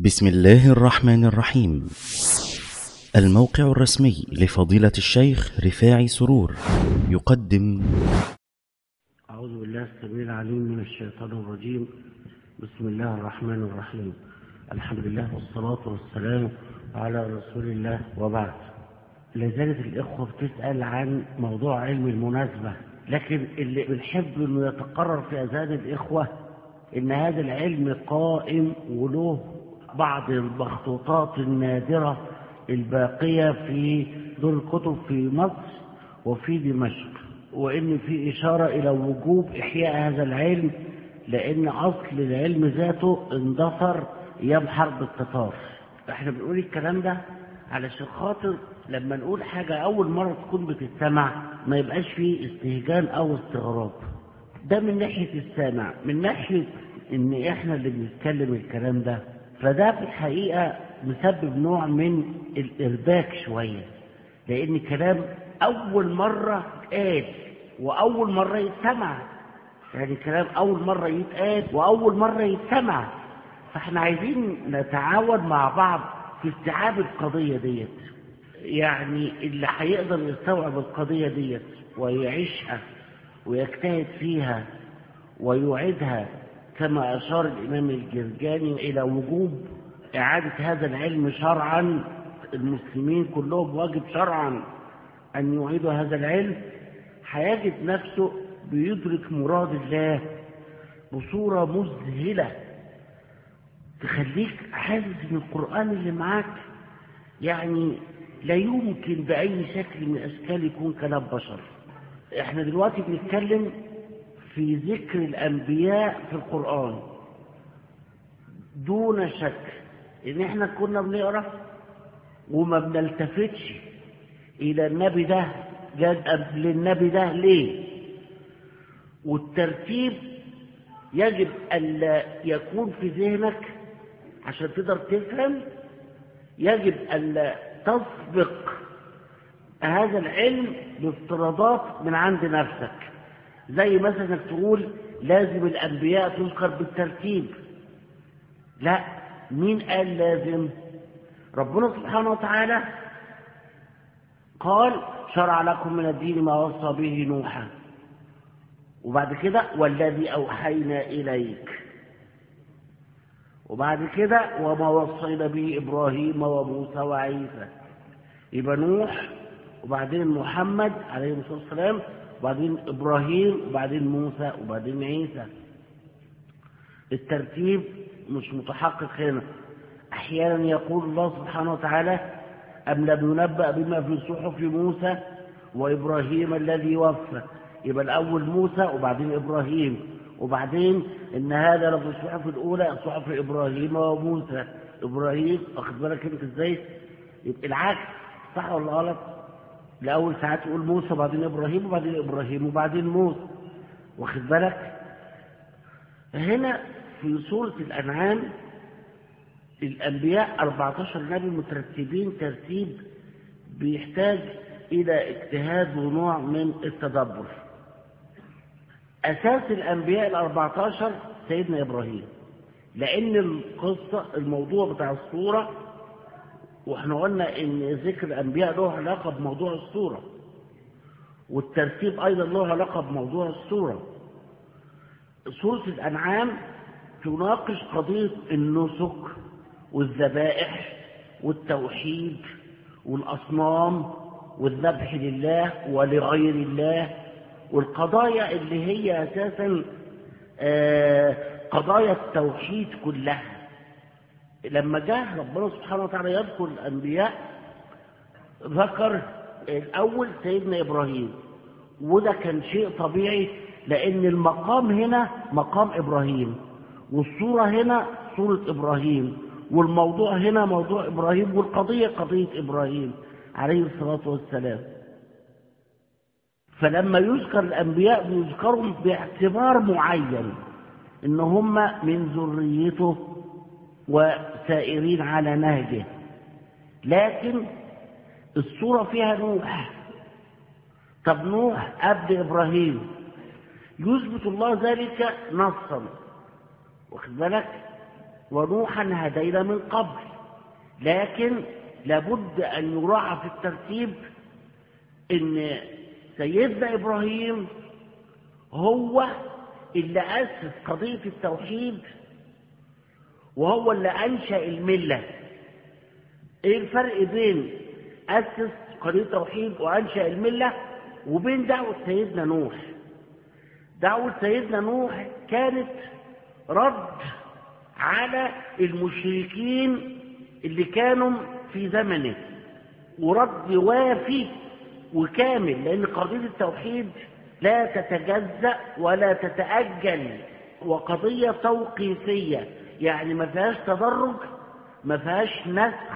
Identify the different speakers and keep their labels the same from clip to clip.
Speaker 1: بسم الله الرحمن الرحيم الموقع الرسمي لفضيلة الشيخ رفاعي سرور يقدم
Speaker 2: أعوذ بالله السميع العليم من الشيطان الرجيم بسم الله الرحمن الرحيم الحمد لله والصلاة والسلام على رسول الله وبعد لازالت الإخوة بتسأل عن موضوع علم المناسبة لكن اللي بنحب أنه يتقرر في أذهان الإخوة إن هذا العلم قائم وله بعض المخطوطات النادرة الباقية في دور الكتب في مصر وفي دمشق وإن في إشارة إلى وجوب إحياء هذا العلم لأن أصل العلم ذاته اندثر أيام حرب التتار احنا بنقول الكلام ده علشان خاطر لما نقول حاجة أول مرة تكون بتستمع ما يبقاش فيه استهجان أو استغراب ده من ناحية السامع من ناحية إن إحنا اللي بنتكلم الكلام ده فده في الحقيقة مسبب نوع من الإرباك شوية لأن كلام أول مرة يتقال وأول مرة يتسمع يعني كلام أول مرة يتقال وأول مرة يتسمع فاحنا عايزين نتعاون مع بعض في استيعاب القضية ديت يعني اللي هيقدر يستوعب القضية ديت ويعيشها ويجتهد فيها ويعيدها كما أشار الإمام الجرجاني إلى وجوب إعادة هذا العلم شرعا المسلمين كلهم واجب شرعا أن يعيدوا هذا العلم هيجد نفسه بيدرك مراد الله بصورة مذهلة تخليك حاسس ان القرآن اللي معاك يعني لا يمكن بأي شكل من الأشكال يكون كلام بشر احنا دلوقتي بنتكلم في ذكر الأنبياء في القرآن دون شك إن احنا كنا بنقرأ وما بنلتفتش إلى النبي ده جاد قبل النبي ده ليه والترتيب يجب ألا يكون في ذهنك عشان تقدر تفهم يجب ألا تسبق هذا العلم بافتراضات من عند نفسك زي مثلا انك تقول لازم الأنبياء تذكر بالترتيب لا مين قال لازم ربنا سبحانه وتعالى قال شرع لكم من الدين ما وصى به نوحا وبعد كده والذي أوحينا إليك وبعد كده وما وصينا به إبراهيم وموسى وعيسى يبقى نوح وبعدين محمد عليه الصلاة والسلام وبعدين إبراهيم وبعدين موسى وبعدين عيسى الترتيب مش متحقق هنا أحيانا يقول الله سبحانه وتعالى أم لم ينبأ بما في صحف موسى وإبراهيم الذي وفى يبقى الأول موسى وبعدين إبراهيم وبعدين إن هذا لفي الصحف الأولى صحف إبراهيم وموسى إبراهيم واخد بالك أنت إزاي؟ يبقى العكس صح ولا غلط؟ الأول ساعات تقول موسى وبعدين إبراهيم وبعدين إبراهيم وبعدين موسى واخد بالك؟ هنا في سورة الأنعام الأنبياء 14 نبي مترتبين ترتيب بيحتاج إلى اجتهاد ونوع من التدبر أساس الأنبياء الأربعة عشر سيدنا إبراهيم لأن القصة الموضوع بتاع الصورة وإحنا قلنا إن ذكر الأنبياء له علاقة بموضوع الصورة والترتيب أيضا له علاقة بموضوع الصورة سورة الأنعام تناقش قضية النسك والذبائح والتوحيد والأصنام والذبح لله ولغير الله والقضايا اللي هي أساسا قضايا التوحيد كلها لما جاء ربنا سبحانه وتعالى يذكر الأنبياء ذكر الأول سيدنا إبراهيم وده كان شيء طبيعي لأن المقام هنا مقام إبراهيم والصورة هنا صورة إبراهيم والموضوع هنا موضوع إبراهيم والقضية قضية إبراهيم عليه الصلاة والسلام فلما يذكر الأنبياء بيذكرهم باعتبار معين إن هم من ذريته وسائرين على نهجه لكن الصورة فيها نوح طب نوح أب إبراهيم يثبت الله ذلك نصا واخد بالك ونوحا هدينا من قبل لكن لابد أن يراعى في الترتيب ان سيدنا ابراهيم هو اللي اسس قضيه التوحيد وهو اللي انشا المله ايه الفرق بين اسس قضيه التوحيد وانشا المله وبين دعوه سيدنا نوح دعوه سيدنا نوح كانت رد على المشركين اللي كانوا في زمنه ورد وافي وكامل لأن قضية التوحيد لا تتجزأ ولا تتأجل وقضية توقيفية يعني ما فيهاش تدرج ما فيهاش نسخ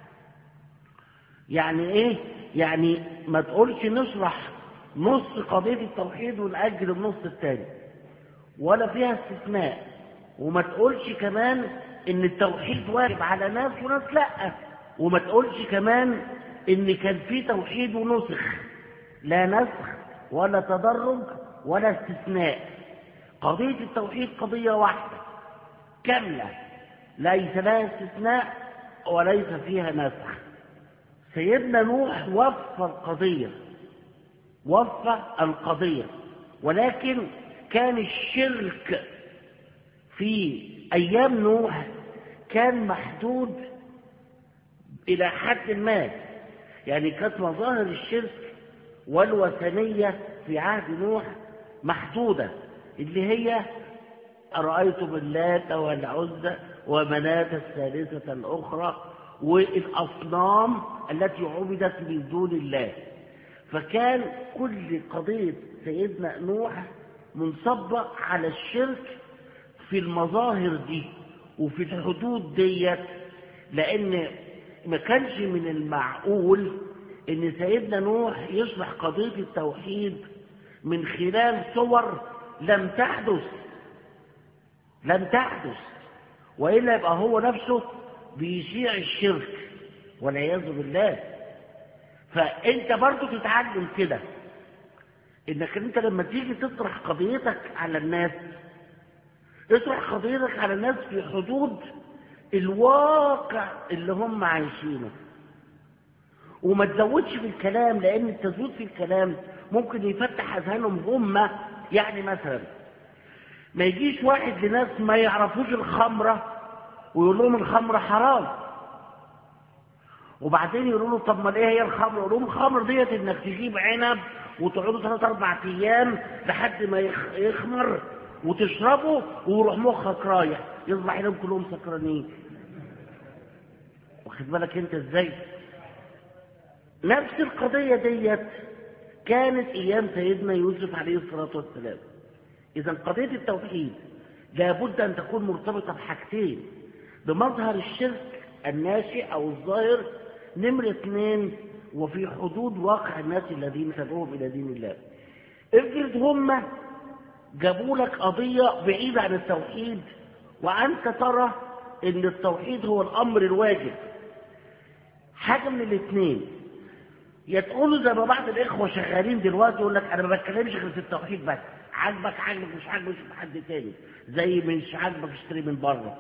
Speaker 2: يعني ايه يعني ما تقولش نشرح نص قضية التوحيد ونأجل النص الثاني ولا فيها استثناء وما تقولش كمان ان التوحيد واجب على ناس وناس لا وما تقولش كمان ان كان في توحيد ونسخ لا نسخ ولا تدرج ولا استثناء قضية التوحيد قضية واحدة كاملة ليس لها استثناء وليس فيها نسخ سيدنا نوح وفى القضية وفى القضية ولكن كان الشرك في أيام نوح كان محدود إلى حد ما يعني كانت مظاهر الشرك والوثنية في عهد نوح محدودة اللي هي أرأيتم اللات والعزى ومناة الثالثة الأخرى والأصنام التي عبدت من دون الله فكان كل قضية سيدنا نوح منصبة على الشرك في المظاهر دي وفي الحدود ديت لأن ما كانش من المعقول ان سيدنا نوح يشرح قضية التوحيد من خلال صور لم تحدث لم تحدث وإلا يبقى هو نفسه بيشيع الشرك والعياذ بالله فأنت برضو تتعلم كده إنك أنت لما تيجي تطرح قضيتك على الناس اطرح قضيتك على الناس في حدود الواقع اللي هم عايشينه وما تزودش في الكلام لان التزويد في الكلام ممكن يفتح اذهانهم هم يعني مثلا ما يجيش واحد لناس ما يعرفوش الخمره ويقول لهم الخمره حرام وبعدين يقولوا له طب ما ايه هي الخمر يقول لهم الخمر ديت انك تجيب عنب وتقعدوا ثلاث اربع ايام لحد ما يخمر وتشربه ويروح مخك رايح يصبح لهم كلهم سكرانين واخد بالك انت ازاي نفس القضية ديت كانت ايام سيدنا يوسف عليه الصلاة والسلام اذا قضية التوحيد لابد ان تكون مرتبطة بحاجتين بمظهر الشرك الناشئ او الظاهر نمرة اثنين وفي حدود واقع الناس الذين تدعوهم الى دين الله افرض هم جابوا لك قضية بعيدة عن التوحيد وأنت ترى إن التوحيد هو الأمر الواجب حاجة من الاثنين يا تقولوا زي ما بعض الإخوة شغالين دلوقتي يقول لك أنا ما بتكلمش غير في التوحيد بس عاجبك عاجبك مش عاجبك شوف حد تاني زي مش عاجبك اشتري من بره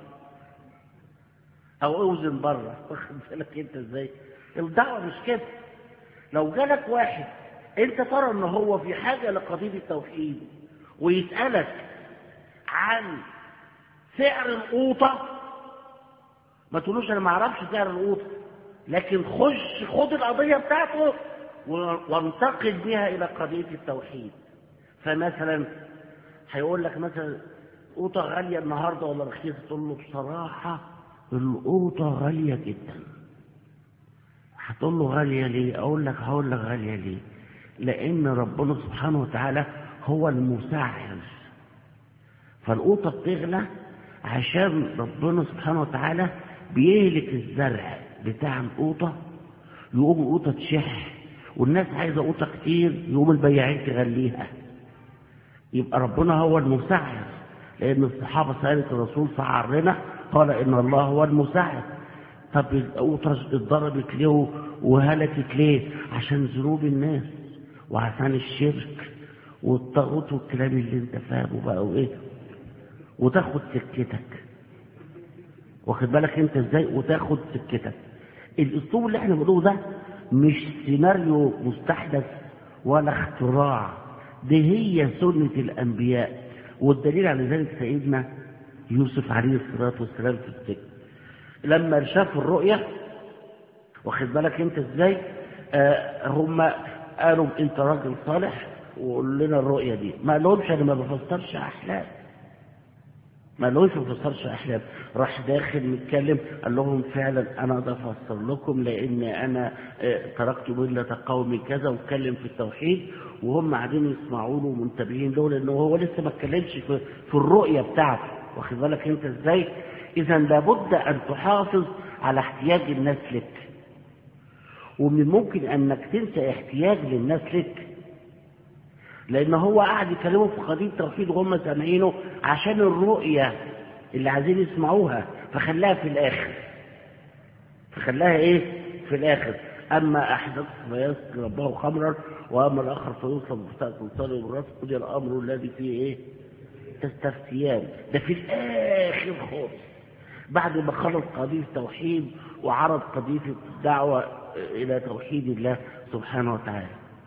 Speaker 2: أو اوزن بره واخد بالك أنت إزاي الدعوة مش كده لو جالك واحد أنت ترى إن هو في حاجة لقضية التوحيد ويسألك عن سعر القوطة ما تقولوش انا ما اعرفش سعر القوطة لكن خش خد القضية بتاعته وانتقل بها الى قضية التوحيد فمثلا هيقول لك مثلا قوطة غالية النهاردة ولا رخيصة تقول له بصراحة القوطة غالية جدا هتقول له غالية ليه اقول لك هقول لك غالية ليه لان ربنا سبحانه وتعالى هو المسعر فالقوطة بتغلى عشان ربنا سبحانه وتعالى بيهلك الزرع بتاع القوطة يقوم القوطة تشح والناس عايزة قوطة كتير يقوم البياعين تغليها يبقى ربنا هو المسعر لأن الصحابة سألت الرسول سعر لنا قال إن الله هو المسعر طب القوطة اتضربت ليه وهلكت ليه عشان ذنوب الناس وعشان الشرك والطاغوت والكلام اللي انت فاهمه بقى وايه وتاخد سكتك واخد بالك انت ازاي وتاخد سكتك الاسلوب اللي احنا بنقوله ده مش سيناريو مستحدث ولا اختراع دي هي سنة الأنبياء والدليل على ذلك سيدنا يوسف عليه الصلاة والسلام في السجن لما شاف الرؤية واخد بالك انت ازاي آه هم قالوا انت راجل صالح وقول لنا الرؤية دي ما قالهمش انا ما بفسرش احلام ما قالوش ما بفسرش احلام راح داخل متكلم قال لهم فعلا انا اقدر افسر لكم لان انا آه تركت مله قومي كذا واتكلم في التوحيد وهم قاعدين يسمعوا له ومنتبهين له لانه هو لسه ما اتكلمش في, في الرؤيه بتاعته واخد بالك انت ازاي اذا لابد ان تحافظ على احتياج الناس لك ومن الممكن انك تنسى احتياج للناس لك لان هو قاعد يكلمه في قضيه توحيد وهم سامعينه عشان الرؤيه اللي عايزين يسمعوها فخلاها في الاخر فخلاها ايه في الاخر اما احدث فيسقي ربه خمرا واما الاخر فيوصل بفتاة سلطانه بالراس قضي الامر الذي فيه ايه تستفتيان ده في الاخر خالص بعد ما خلص قضيه التوحيد وعرض قضيه الدعوه الى توحيد الله سبحانه وتعالى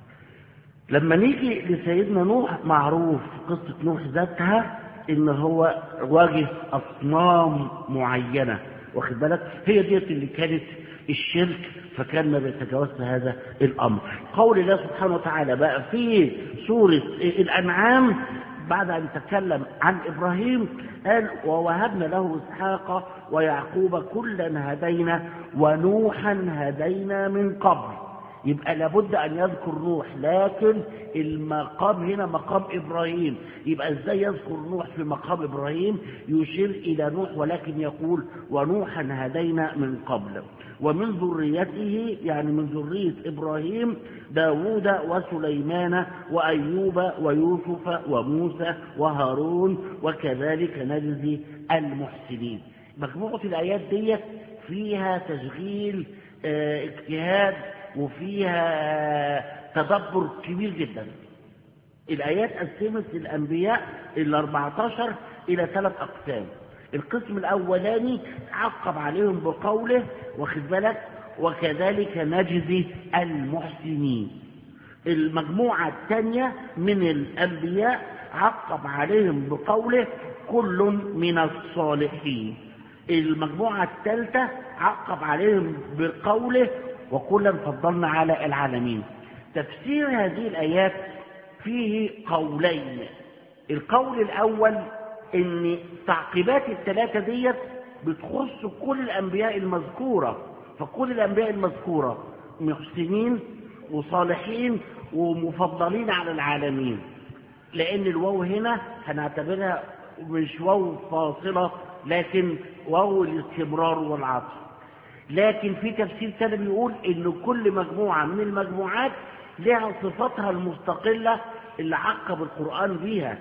Speaker 2: لما نيجي لسيدنا نوح معروف قصة نوح ذاتها ان هو واجه اصنام معينة واخد بالك هي ديت اللي كانت الشرك فكان ما بيتجاوزش هذا الامر قول الله سبحانه وتعالى بقى في سورة الانعام بعد ان تكلم عن ابراهيم قال ووهبنا له اسحاق ويعقوب كلا هدينا ونوحا هدينا من قبل يبقى لابد ان يذكر نوح لكن المقام هنا مقام ابراهيم يبقى ازاي يذكر نوح في مقام ابراهيم يشير الى نوح ولكن يقول ونوحا هدينا من قبل ومن ذريته يعني من ذرية ابراهيم داود وسليمان وايوب ويوسف وموسى وهارون وكذلك نجزي المحسنين مجموعة الايات ديت فيها تشغيل اه اجتهاد وفيها تدبر كبير جدا الآيات قسمت الأنبياء ال 14 إلى ثلاث أقسام القسم الأولاني عقب عليهم بقوله واخد بالك وكذلك نجزي المحسنين المجموعة الثانية من الأنبياء عقب عليهم بقوله كل من الصالحين المجموعة الثالثة عقب عليهم بقوله وكلا فضلنا على العالمين تفسير هذه الآيات فيه قولين القول الأول ان تعقيبات الثلاثة ديت بتخص كل الأنبياء المذكورة فكل الأنبياء المذكورة محسنين وصالحين ومفضلين على العالمين لأن الواو هنا هنعتبرها مش واو فاصلة لكن واو الاستمرار والعطف لكن في تفسير ثاني بيقول ان كل مجموعة من المجموعات لها صفاتها المستقلة اللي عقب القرآن بيها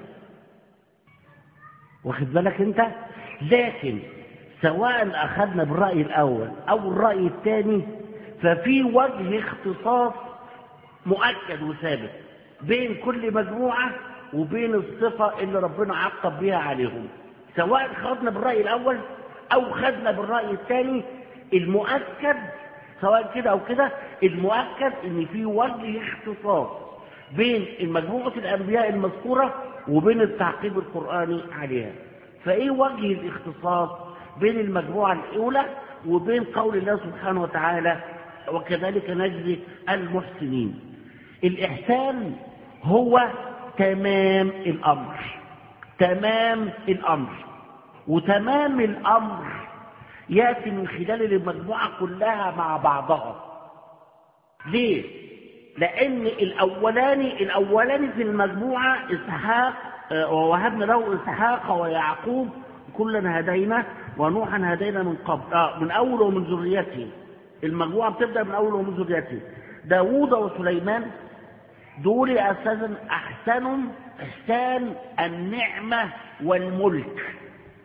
Speaker 2: واخد بالك انت لكن سواء اخذنا بالرأي الاول او الرأي الثاني ففي وجه اختصاص مؤكد وثابت بين كل مجموعة وبين الصفة اللي ربنا عقب بيها عليهم سواء خدنا بالرأي الاول او خدنا بالرأي الثاني المؤكد سواء كده او كده المؤكد ان في وجه اختصاص بين مجموعة الانبياء المذكورة وبين التعقيب القرآني عليها فايه وجه الاختصاص بين المجموعة الاولى وبين قول الله سبحانه وتعالى وكذلك نجزي المحسنين الاحسان هو تمام الامر تمام الامر وتمام الامر يأتي من خلال المجموعة كلها مع بعضها ليه؟ لأن الأولاني الأولاني في المجموعة إسحاق ووهبنا له إسحاق ويعقوب كلا هدينا ونوحا هدينا من قبل آه من أول ومن ذريته المجموعة بتبدأ من أول ومن ذريته داوود وسليمان دول أساسا أحسن إحسان النعمة والملك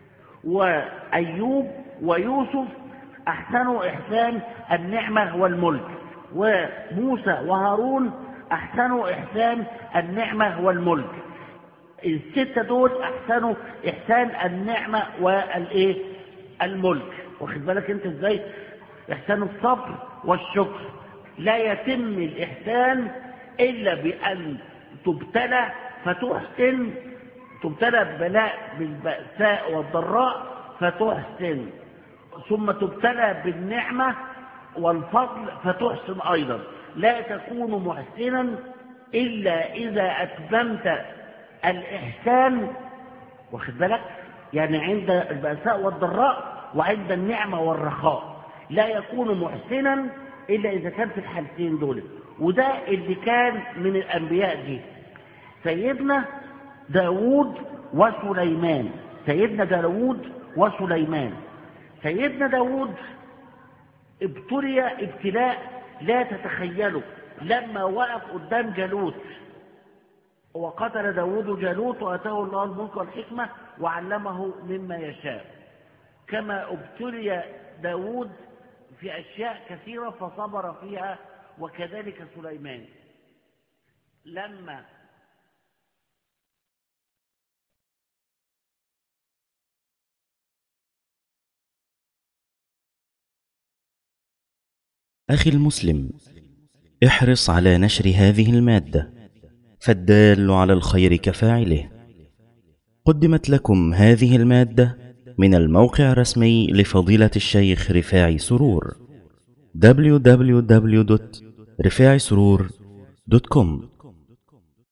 Speaker 2: وأيوب ويوسف أحسنوا إحسان النعمة والملك وموسى وهارون أحسنوا إحسان النعمة والملك الستة دول أحسنوا إحسان النعمة والإيه الملك واخد بالك انت ازاي احسان الصبر والشكر لا يتم الاحسان الا بان تبتلى فتحسن تبتلى ببلاء بالبأساء والضراء فتحسن ثم تبتلى بالنعمة والفضل فتحسن أيضا لا تكون محسنا إلا إذا أتممت الإحسان واخد بالك يعني عند البأساء والضراء وعند النعمة والرخاء لا يكون محسنا إلا إذا كان في الحالتين دول وده اللي كان من الأنبياء دي سيدنا داود وسليمان سيدنا داود وسليمان سيدنا داود ابتلي ابتلاء لا تتخيله لما وقف قدام جالوت وقتل داود جالوت واتاه الله الملك والحكمة وعلمه مما يشاء كما ابتلي داود في أشياء كثيرة فصبر فيها وكذلك سليمان لما
Speaker 1: أخي المسلم احرص على نشر هذه المادة فالدال على الخير كفاعله قدمت لكم هذه المادة من الموقع الرسمي لفضيلة الشيخ رفاعي سرور www.رفاعي سرور.com